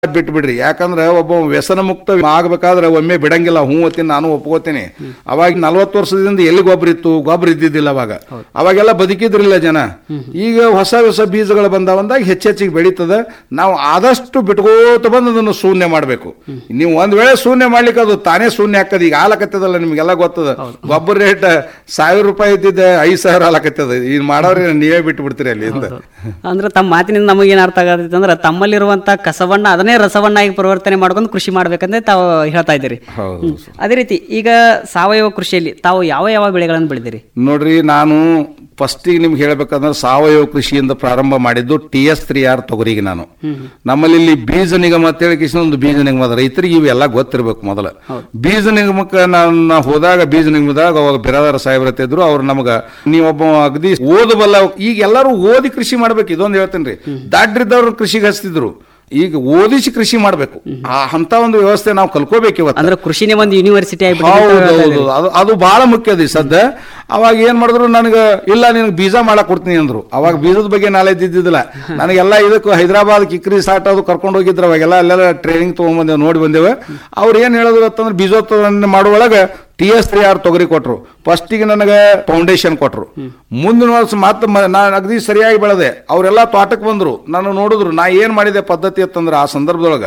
ಬಿಟ್ಟು ಬಿಡ್ರಿ ಯಾಕಂದ್ರೆ ಒಬ್ಬ ವ್ಯಸನ ಮುಕ್ತ ಆಗ್ಬೇಕಾದ್ರೆ ಒಮ್ಮೆ ಬಿಡಂಗಿಲ್ಲ ಹ್ಞೂ ಒತ್ತೀನಿ ನಾನು ಒಪ್ಕೋತೀನಿ ಅವಾಗ ನಲ್ವತ್ತು ವರ್ಷದಿಂದ ಎಲ್ಲಿ ಗೊಬ್ಬರ ಇತ್ತು ಗೊಬ್ಬರ ಇದ್ದಿದ್ದಿಲ್ಲ ಅವಾಗ ಅವಾಗೆಲ್ಲ ಬದುಕಿದ್ರಿಲ್ಲ ಜನ ಈಗ ಹೊಸ ಹೊಸ ಬೀಜಗಳು ಬಂದಾವಂದಾಗ ಹೆಚ್ಚೆಚ್ಚಿಗೆ ಬೆಳೀತದೆ ನಾವು ಆದಷ್ಟು ಬಿಟ್ಕೋತ ಬಂದು ಅದನ್ನು ಶೂನ್ಯ ಮಾಡಬೇಕು ನೀವು ಒಂದ್ ವೇಳೆ ಶೂನ್ಯ ಮಾಡ್ಲಿಕ್ಕೆ ಅದು ತಾನೇ ಶೂನ್ಯ ಆಗ್ತದೆ ಈಗ ಹಾಲಕತ್ತದಲ್ಲ ನಿಮ್ಗೆಲ್ಲ ಗೊತ್ತದ ಗೊಬ್ಬರ ರೇಟ್ ಸಾವಿರ ರೂಪಾಯಿ ಇದ್ದಿದ್ದೆ ಐದು ಸಾವಿರ ಹಾಲಕತ್ತದ ಈಗ ಮಾಡೋರಿ ನೀವೇ ಬಿಟ್ಟು ಬಿಡ್ತೀರಿ ಅಲ್ಲಿಂದ ಅಂದ್ರೆ ತಮ್ಮ ಮಾತಿನಿಂದ ನಮಗೇನು ಅರ್ಥ ಆಗತ್ತೈತೆ ಅಂದ್ರೆ ತಮ್ಮಲ್ಲಿರುವಂತ ಕಸವನ್ನ ಅದನ್ನೇ ರಸವನ್ನಾಗಿ ಪರಿವರ್ತನೆ ಮಾಡ್ಕೊಂಡು ಕೃಷಿ ಮಾಡ್ಬೇಕಂತ ತಾವು ಹೇಳ್ತಾ ಇದ್ದೀರಿ ಹೌದು ಹ್ಮ್. ಅದೇ ರೀತಿ ಈಗ ಸಾವಯವ ಕೃಷಿಯಲ್ಲಿ ತಾವು ಯಾವ ಯಾವ ಬೆಳೆಗಳನ್ನು ಬೆಳೆದಿರಿ ನೋಡ್ರಿ ನಾನು ಫಸ್ಟಿಗೆ ನಿಮ್ಗೆ ಹೇಳ್ಬೇಕಂದ್ರೆ ಸಾವಯವ ಕೃಷಿಯಿಂದ ಪ್ರಾರಂಭ ಮಾಡಿದ್ದು ಟಿ ಎಸ್ ತ್ರೀ ಆರ್ ತೊಗರಿಗೆ ನಾನು ನಮ್ಮಲ್ಲಿ ಇಲ್ಲಿ ಬೀಜ ನಿಗಮ ಅಂತ ಹೇಳಿ ಕಿಶನ್ ಒಂದು ಬೀಜ ನಿಗಮ ಅದ ರೈತರಿಗೆ ಇವೆಲ್ಲ ಗೊತ್ತಿರ್ಬೇಕು ಮೊದಲ ಬೀಜ ನಿಗಮಕ್ಕೆ ನಾನು ಹೋದಾಗ ಬೀಜ ನಿಗಮದಾಗ ಅವಾಗ ಬಿರಾದಾರ ಸಾಹೇಬ್ರ ಇದ್ರು ಅವ್ರು ನಮಗ ನೀವೊಬ್ಬ ಅಗದಿ ಓದಬಲ್ಲ ಈಗ ಎಲ್ಲರೂ ಓದಿ ಕೃಷಿ ಮಾಡ್ಬೇಕು ಇದೊಂದು ಹೇಳ್ತೇನೆ ರೀ ದಾಡ್ರಿದ್ದವ್ರು ಕೃಷಿಗೆ ಹಚ್ತಿದ್ರು ಈಗ ಓದಿಸಿ ಕೃಷಿ ಮಾಡ್ಬೇಕು ಆ ಅಂತ ಒಂದು ವ್ಯವಸ್ಥೆ ನಾವು ಕಲ್ಕೋಬೇಕು ಇವತ್ತು ಅಂದ್ರೆ ಕೃಷಿನೇ ಒಂದು ಯೂನಿವರ್ಸಿಟಿ ಹೌದು ಹೌದು ಅದು ಅದು ಬಹಳ ಮುಖ್ಯ ಅದ ಸದ್ದ ಅವಾಗ ಏನ್ ಮಾಡಿದ್ರು ನನಗೆ ಇಲ್ಲ ನಿನಗೆ ಬೀಜ ಮಾಡಕ್ ಕೊಡ್ತೀನಿ ಅಂದ್ರು ಅವಾಗ ಬೀಜದ ಬಗ್ಗೆ ನಾಲೆಜ್ ಇದ್ದಿದ್ದಿಲ್ಲ ನನಗೆಲ್ಲ ಇದಕ್ಕೆ ಹೈದರಾಬಾದ್ ಕಿಕ್ರಿ ಸಾಟ್ ಅದು ಕರ್ಕೊಂಡು ಹೋಗಿದ್ರು ಅವಾಗೆಲ್ಲ ಅಲ್ಲೆಲ್ಲ ಟ್ರೈನಿಂಗ್ ತಗೊಂಡ್ಬಂದೇವೆ ನೋಡಿ ಬಂದೇವೆ ಅವ್ರು ಏನ್ ಹೇಳಿದ್ರು ಅಂತಂದ್ರೆ ಬೀಜೋತ್ಪಾದನೆ ಮಾಡುವೊಳಗೆ ಟಿ ಎಸ್ ತ್ರೀ ಆರ್ ತೊಗರಿ ಕೊಟ್ರು ಫಸ್ಟಿಗೆ ನನಗೆ ಫೌಂಡೇಶನ್ ಕೊಟ್ರು ಮುಂದಿನ ವರ್ಷ ಮತ್ತೆ ನಾನು ಅಗದಿ ಸರಿಯಾಗಿ ಬೆಳೆದೆ ಅವರೆಲ್ಲ ತೋಟಕ್ಕೆ ಬಂದ್ರು ನಾನು ನೋಡಿದ್ರು ನಾ ಏನ್ ಮಾಡಿದೆ ಪದ್ಧತಿ ಅಂತಂದ್ರೆ ಆ ಸಂದರ್ಭದೊಳಗ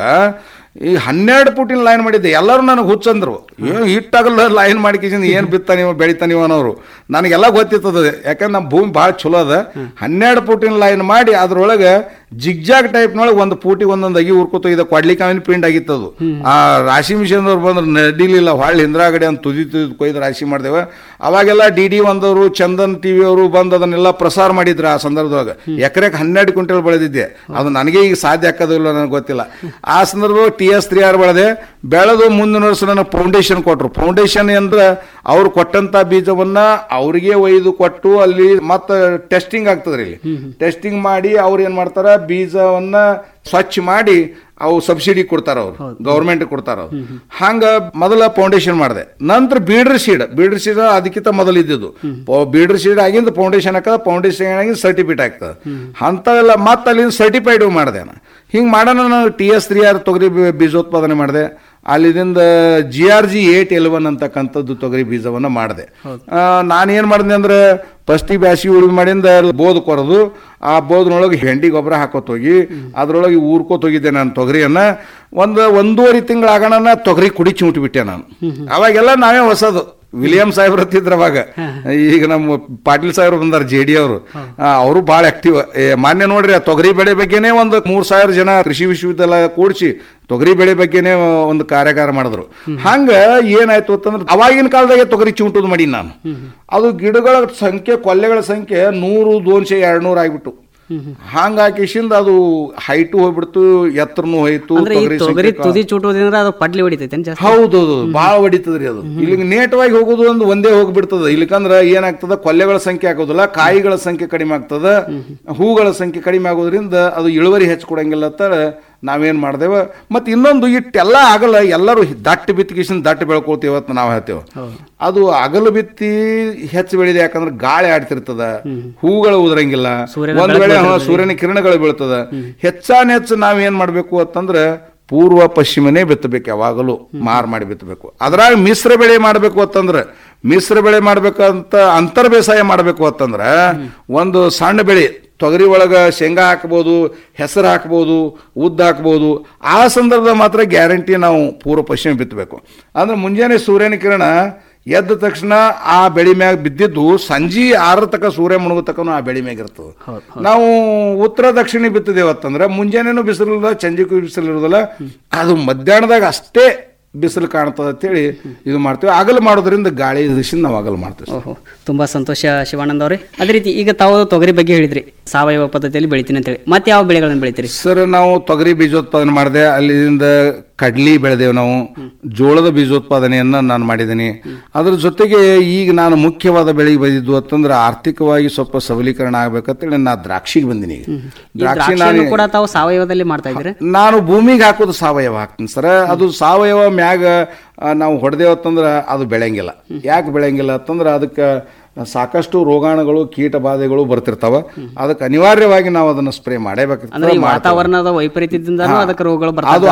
ಈ ಹನ್ನೆರಡು ಫುಟಿನ ಲೈನ್ ಮಾಡಿದ್ದೆ ಎಲ್ಲರೂ ನನಗೆ ಹುಚ್ಚಂದ್ರು ಏನು ಹಿಟ್ಟಾಗಲ್ಲ ಲೈನ್ ಮಾಡ್ಕಿಸಿಂದ ಏನು ಬಿತ್ತ ನೀವು ಬೆಳಿತಾ ನೀವು ಅನ್ನೋರು ನನಗೆಲ್ಲ ಗೊತ್ತಿರ್ತದೆ ಯಾಕಂದ್ರೆ ನಮ್ಮ ಭೂಮಿ ಭಾಳ ಚಲೋ ಅದ ಹನ್ನೆರಡು ಫುಟಿನ ಲೈನ್ ಮಾಡಿ ಅದ್ರೊಳಗೆ ಜಿಗ್ಜಾಗ್ ಟೈಪ್ನೊಳಗೆ ಒಂದು ಫೂಟಿಗೆ ಒಂದೊಂದು ಅಗಿ ಉರ್ಕೋತ ಇದೆ ಕೊಡ್ಲಿಕ್ಕಾವಿನ ಪಿಂಡ್ ಆಗಿತ್ತದು ಆ ರಾಶಿ ಮಿಷನ್ ಅವ್ರು ಬಂದ್ರೆ ನಡಿಲಿಲ್ಲ ಹೊಳ್ಳಿ ಹಿಂದ್ರಾಗಡೆ ಅಂತ ತುದಿ ತುದಿ ಕೊಯ್ದು ರಾಶಿ ಮಾಡ್ದೇವೆ ಅವಾಗೆಲ್ಲ ಡಿ ಡಿ ಒಂದವರು ಚಂದನ್ ಟಿವಿ ಅವರು ಬಂದು ಅದನ್ನೆಲ್ಲ ಪ್ರಸಾರ ಮಾಡಿದ್ರು ಆ ಸಂದರ್ಭದೊಳಗೆ ಎಕರೆಗೆ ಹನ್ನೆರಡು ಕ್ವಿಂಟಲ್ ಬೆಳೆದಿದ್ದೆ ಅದು ನನಗೆ ಈಗ ಸಾಧ್ಯ ಆಗೋದಿಲ್ಲ ನನಗೆ ಗೊತ್ತಿಲ್ಲ ಆ ಸಂದರ್ಭದೊಳಗೆ ಟಿ ಎಸ್ ತ್ರೀ ಆರ್ ಬೆಳೆದೆ ಬೆಳೆದು ಮುಂದಿನ ವರ್ಷ ನನಗೆ ಫೌಂಡೇಶನ್ ಕೊಟ್ಟರು ಫೌಂಡೇಶನ್ ಅಂದ್ರೆ ಅವ್ರು ಕೊಟ್ಟಂತ ಬೀಜವನ್ನ ಅವ್ರಿಗೆ ಒಯ್ದು ಕೊಟ್ಟು ಅಲ್ಲಿ ಮತ್ತೆ ಟೆಸ್ಟಿಂಗ್ ಆಗ್ತದ್ರಿ ಇಲ್ಲಿ ಟೆಸ್ಟಿಂಗ್ ಮಾಡಿ ಅವ್ರು ಏನ್ ಮಾಡ್ತಾರ ಬೀಜವನ್ನ ಸ್ವಚ್ಛ ಮಾಡಿ ಅವು ಸಬ್ಸಿಡಿ ಕೊಡ್ತಾರ ಅವ್ರು ಗೌರ್ಮೆಂಟ್ ಕೊಡ್ತಾರ ಅವ್ರು ಹಂಗ ಮೊದಲ ಫೌಂಡೇಶನ್ ಮಾಡಿದೆ ನಂತರ ಬೀಡ್ರ್ ಸೀಡ್ ಬೀಡ್ರ್ ಸೀಡ್ ಅದಕ್ಕಿಂತ ಮೊದಲು ಇದ್ದಿದ್ದು ಬೀಡ್ರ್ ಸೀಡ್ ಆಗಿಂದ ಫೌಂಡೇಶನ್ ಹಾಕದ ಫೌಂಡೇಶನ್ ಆಗಿಂದ ಸರ್ಟಿಫಿಕೇಟ್ ಆಗ್ತದೆ ಅಂಥವೆಲ್ಲ ಮತ್ತೆ ಅಲ್ಲಿಂದ ಸರ್ಟಿಫೈಡ್ ಮಾಡಿದೆ ನಾನು ಹಿಂಗೆ ಮಾಡೋಣ ನಾನು ಟಿ ಎಸ್ ತ್ರೀ ಆರ್ ತೊಗರಿ ಬೀ- ಬೀಜೋತ್ಪಾದನೆ ಮಾಡಿದೆ ಅಲ್ಲಿದಿಂದ G R G eight eleven ಅಂತಕ್ಕಂಥದ್ದು ತೊಗರಿ ಬೀಜವನ್ನು ಮಾಡಿದೆ ನಾನೇನು ಮಾಡಿದೆ ಅಂದ್ರೆ ಫಸ್ಟಿಗೆ ಬ್ಯಾಸಿಗೆ ಉಳುಮೆ ಮಾಡಿಂದ ಬೋದ್ ಕೊರದು ಆ ಬೋದ್ನೊಳಗೆ ಹೆಂಡಿ ಗೊಬ್ಬರ ಹಾಕೋತ್ ಹೋಗಿ ಅದ್ರೊಳಗೆ ಊರ್ಕೋತ್ ಹೋಗಿದ್ದೆ ನಾನು ತೊಗರಿಯನ್ನ ಒಂದು ಒಂದೂವರೆ ತಿಂಗಳಾಗಣ ತೊಗರಿ ಕುಡಿ ಚಿಮುಟ್ಬಿಟ್ಟೆ ನಾನು ಅವಾಗೆಲ್ಲ ನಾವೇ ಹೊಸದು ವಿಲಿಯಂ ಸಾಹೇಬ್ರ ಹತ್ತಿದ್ರ ಅವಾಗ ಈಗ ನಮ್ಮ ಪಾಟೀಲ್ ಸಾಹೇಬ್ರು ಬಂದಾರ ಜೆ ಡಿ ಅವರು ಅವರು ಭಾಳ ಆಕ್ಟಿವ್ ಮಾನ್ಯ ನೋಡ್ರಿ ಆ ತೊಗರಿ ಬೆಳೆ ಬಗ್ಗೆನೇ ಒಂದು ಮೂರ್ ಸಾವಿರ ಜನ ಕೃಷಿ ವಿಶ್ವವಿದ್ಯಾಲಯ ಕೂಡಿಸಿ ತೊಗರಿ ಬೆಳೆ ಬಗ್ಗೆನೇ ಒಂದು ಕಾರ್ಯಾಗಾರ ಮಾಡಿದ್ರು ಹಂಗ ಏನಾಯ್ತು ಅಂತಂದ್ರೆ ಅವಾಗಿನ ಕಾಲದಾಗೆ ತೊಗರಿ ಚಿಮುಟುದು ಮಾಡಿ ನಾನು ಅದು ಗಿಡಗಳ ಸಂಖ್ಯೆ ಕೊಲ್ಲೆಗಳ ಸಂಖ್ಯೆ ನೂರು ದೋನ್ಶೆ ಎರಡ್ನೂರು ಆಗಿಬಿಟ್ಟು ಹಂಗಾಕಿಸಿಂದ ಅದು ಹೈಟು ಹೋಗ್ಬಿಡ್ತು ಎತ್ತರನು ಹೋಯ್ತು ಅಂದ್ರೆ ಈ ತೊಗರಿ ತೊಗರಿ ಸಂಖ್ಯೆ ತುದಿ ಚೂಟೋದ್ರಿಂದ ಅದು ಪಡ್ಲಿ ಹೊಡಿತೈತೆ ಜಾಸ್ತಿ ಹೌದೌದು ಭಾಳ ಹೊಡಿತದ್ರಿ ಅದು ಇಲ್ಲಿಗೆ ನೇಟವಾಗಿ ಹೋಗೋದು ಒಂದು ಒಂದೇ ಹೋಗ್ಬಿಡ್ತದ ಇಲ್ಲಿಕಂದ್ರ ಏನಾಗ್ತದ ಕೊಲ್ಲೆಗಳ ಸಂಖ್ಯೆ ಆಗೋದಿಲ್ಲ ಕಾಯಿಗಳ ಸಂಖ್ಯೆ ಕಡಿಮೆ ಆಗ್ತದ ಹೂಗಳ ಸಂಖ್ಯೆ ಕಡಿಮೆ ಆಗೋದ್ರಿಂದ ಅದು ಇಳುವರಿ ಹೆಚ್ಚು ಕೊಡಂಗಿಲ್ಲ ಅಂತ ನಾವೇನ್ ಮಾಡ್ದೇವ ಮತ್ತೆ ಇನ್ನೊಂದು ಇಟ್ಟೆಲ್ಲ ಆಗಲ್ಲ ಎಲ್ಲರೂ ದಟ್ಟ ಬಿತ್ತಿಗಿಸಿನ ದಟ್ಟ ಬೆಳ್ಕೊಳ್ತೀವಿ ಇವತ್ತು ನಾವು ಹೇಳ್ತೇವೆ ಅದು ಅಗಲು ಬಿತ್ತಿ ಹೆಚ್ಚು ಬೆಳೆದ ಯಾಕಂದ್ರೆ ಗಾಳಿ ಆಡ್ತಿರ್ತದ ಹೂಗಳು ಉದುರಂಗಿಲ್ಲ ಸೂರ್ಯನ ಒಂದ್ ವೇಳೆ ಹಾ, ಸೂರ್ಯನ ಕಿರಣಗಳು ಬೀಳ್ತದ ಹೆಚ್ಚಾನ ಹೆಚ್ಚು ನಾವೇನ್ ಮಾಡ್ಬೇಕು ಅಂತಂದ್ರೆ ಪೂರ್ವ ಪಶ್ಚಿಮನೇ ಬಿತ್ತಬೇಕು ಯಾವಾಗಲೂ ಮಾರ್ ಮಾಡಿ ಬಿತ್ತಬೇಕು ಅದ್ರಾಗ ಮಿಶ್ರ ಬೆಳೆ ಮಾಡಬೇಕು ಅಂತಂದ್ರೆ ಮಿಶ್ರ ಬೆಳೆ ಮಾಡ್ಬೇಕಂತ ಅಂತರ್ ಬೇಸಾಯ ಮಾಡಬೇಕು ಅಂತಂದ್ರೆ ಒಂದು ಸಣ್ಣ ಬೆಳೆ ತೊಗರಿ ಒಳಗ ಶೇಂಗಾ ಹಾಕ್ಬೋದು ಹೆಸರು ಹಾಕ್ಬೋದು ಉದ್ದ ಹಾಕ್ಬೋದು ಆ ಸಂದರ್ಭದಾಗ ಮಾತ್ರ ಗ್ಯಾರಂಟಿ ನಾವು ಪೂರ್ವ ಪಶ್ಚಿಮ ಬಿತ್ತಬೇಕು ಅಂದ್ರೆ ಮುಂಜಾನೆ ಸೂರ್ಯನ ಕಿರಣ ಎದ್ದ ತಕ್ಷಣ ಆ ಬೆಳೆ ಮ್ಯಾಗ ಬಿದ್ದಿದ್ದು ಸಂಜೆ ಆರ ತಕ ಸೂರ್ಯ ಮುಳುಗೋ ತಕನು ಆ ಬೆಳೆ ಮ್ಯಾಗ ಇರ್ತದೆ ನಾವು ಉತ್ತರ ದಕ್ಷಿಣ ಬಿತ್ತಿದೇವತ್ತಂದ್ರೆ ಮುಂಜಾನೆನೂ ಬಿಸಿಲಿಲ್ಲ ಸಂಜೆಗೂ ಬಿಸಿಲು ಇರೋದಿಲ್ಲ ಅದು ಮಧ್ಯಾಹ್ನದಾಗ ಅಷ್ಟೇ ಬಿಸಿಲು ಕಾಣ್ತದೆ ಅಂತೇಳಿ ಇದು ಮಾಡ್ತೀವಿ ಅಗಲು ಮಾಡೋದ್ರಿಂದ ಗಾಳಿ ದಿಶಿಂದ ನಾವು ಅಗಲು ಮಾಡ್ತೀವಿ ಓಹೋ ತುಂಬಾ ಸಂತೋಷ ಶಿವಾನಂದ ಅವರೇ ಅದೇ ರೀತಿ ಈಗ ತಾವು ತೊಗರಿ ಬಗ್ಗೆ ಹೇಳಿದ್ರಿ ಸಾವಯವ ಪದ್ಧತಿಯಲ್ಲಿ ಬೆಳಿತೀನಿ ಅಂತೇಳಿ ಮತ್ತೆ ಯಾವ ಬೆಳೆಗಳನ್ನು ಬೆಳಿತೀರಿ ಸರ್ ನಾವು ತೊಗರಿ ಬೀಜೋತ್ಪಾದನೆ ಮಾಡಿದೆ ಅಲ್ಲಿಂದ ಕಡ್ಲಿ ಬೆಳೆದೇವು ನಾವು ಜೋಳದ ಬೀಜೋತ್ಪಾದನೆಯನ್ನ ನಾನು ಮಾಡಿದ್ದೀನಿ ಅದ್ರ ಜೊತೆಗೆ ಈಗ ನಾನು ಮುಖ್ಯವಾದ ಬೆಳೆಗೆ ಬಂದಿದ್ದು ಅಂತಂದ್ರೆ ಆರ್ಥಿಕವಾಗಿ ಸ್ವಲ್ಪ ಸಬಲೀಕರಣ ಆಗ್ಬೇಕಂತೇಳಿ ನಾ ದ್ರಾಕ್ಷಿಗೆ ಬಂದಿನಿ ಈಗ ಈ ದ್ರಾಕ್ಷಿ ದ್ರಾಕ್ಷಿಯನ್ನು ನಾನು ಕೂಡ ತಾವು ಸಾವಯವದಲ್ಲಿ ಮಾಡ್ತಾ ಇದ್ದೀರಿ ನಾನು ಭೂಮಿಗೆ ಹಾಕೋದು ಸಾವಯವ ಹಾಕ್ತೀನಿ ಸರ್ ಅದು ಸಾವಯವ ಮ್ಯಾಗ ಆ, ನಾವು ಹೊಡೆದೇವತ್ತಂದ್ರೆ ಅದು ಬೆಳೆಯಂಗಿಲ್ಲ ಯಾಕೆ ಬೆಳೆಯಂಗಿಲ್ಲ ಅಂತಂದ್ರೆ ಅದಕ್ಕೆ ಸಾಕಷ್ಟು ರೋಗಾಣುಗಳು ಕೀಟ ಬಾಧೆಗಳು ಬರ್ತಿರ್ತಾವ ಅದಕ್ಕೆ ಅನಿವಾರ್ಯವಾಗಿ ನಾವು ಅದನ್ನು ಸ್ಪ್ರೇ ಅಂದ್ರೆ ಈ ಮಾಡೇಬೇಕಾಗ್ತದೆ ವಾತಾವರಣದ ವೈಪರೀತ್ಯದಿಂದನೂ ಅದಕ್ಕೆ ರೋಗಗಳು ಅದು ಬರ್ತಾವೆ